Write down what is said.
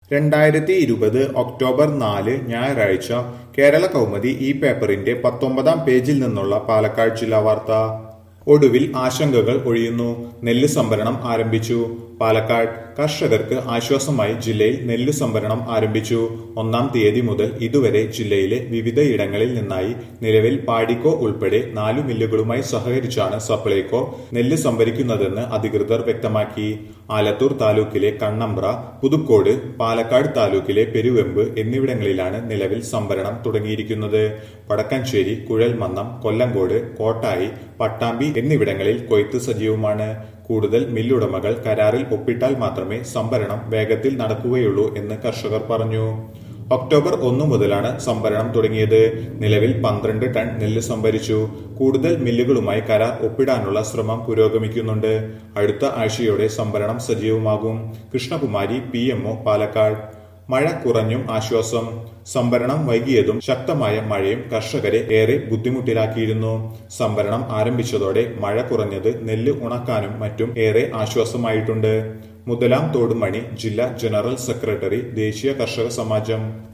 രണ്ടായിരത്തി ഇരുപത് ഒക്ടോബർ നാല് ഞായറാഴ്ച കേരള കൗമുദി ഈ പേപ്പറിന്റെ പത്തൊമ്പതാം പേജിൽ നിന്നുള്ള പാലക്കാട് ജില്ലാ വാർത്ത ഒടുവിൽ ആശങ്കകൾ ഒഴിയുന്നു നെല്ല് സംഭരണം ആരംഭിച്ചു പാലക്കാട് കർഷകർക്ക് ആശ്വാസമായി ജില്ലയിൽ നെല്ല് സംഭരണം ആരംഭിച്ചു ഒന്നാം തീയതി മുതൽ ഇതുവരെ ജില്ലയിലെ വിവിധയിടങ്ങളിൽ നിന്നായി നിലവിൽ പാടിക്കോ ഉൾപ്പെടെ നാലു മില്ലുകളുമായി സഹകരിച്ചാണ് സപ്ലൈകോ നെല്ല് സംഭരിക്കുന്നതെന്ന് അധികൃതർ വ്യക്തമാക്കി ആലത്തൂർ താലൂക്കിലെ കണ്ണമ്പ്ര പുതുക്കോട് പാലക്കാട് താലൂക്കിലെ പെരുവെമ്പ് എന്നിവിടങ്ങളിലാണ് നിലവിൽ സംഭരണം തുടങ്ങിയിരിക്കുന്നത് വടക്കഞ്ചേരി കുഴൽമന്നം കൊല്ലങ്കോട് കോട്ടായി പട്ടാമ്പി എന്നിവിടങ്ങളിൽ കൊയ്ത്ത് സജീവമാണ് കൂടുതൽ മില്ലുടമകൾ കരാറിൽ ഒപ്പിട്ടാൽ മാത്രമേ സംഭരണം വേഗത്തിൽ നടക്കുകയുള്ളൂ എന്ന് കർഷകർ പറഞ്ഞു ഒക്ടോബർ ഒന്നു മുതലാണ് സംഭരണം തുടങ്ങിയത് നിലവിൽ പന്ത്രണ്ട് ടൺ നെല്ല് സംഭരിച്ചു കൂടുതൽ മില്ലുകളുമായി കരാർ ഒപ്പിടാനുള്ള ശ്രമം പുരോഗമിക്കുന്നുണ്ട് അടുത്ത ആഴ്ചയോടെ സംഭരണം സജീവമാകും കൃഷ്ണകുമാരി പി പാലക്കാട് മഴ കുറഞ്ഞും ആശ്വാസം സംഭരണം വൈകിയതും ശക്തമായ മഴയും കർഷകരെ ഏറെ ബുദ്ധിമുട്ടിലാക്കിയിരുന്നു സംഭരണം ആരംഭിച്ചതോടെ മഴ കുറഞ്ഞത് നെല്ല് ഉണക്കാനും മറ്റും ഏറെ ആശ്വാസമായിട്ടുണ്ട് മുതലാം തോടുമണി ജില്ലാ ജനറൽ സെക്രട്ടറി ദേശീയ കർഷക സമാജം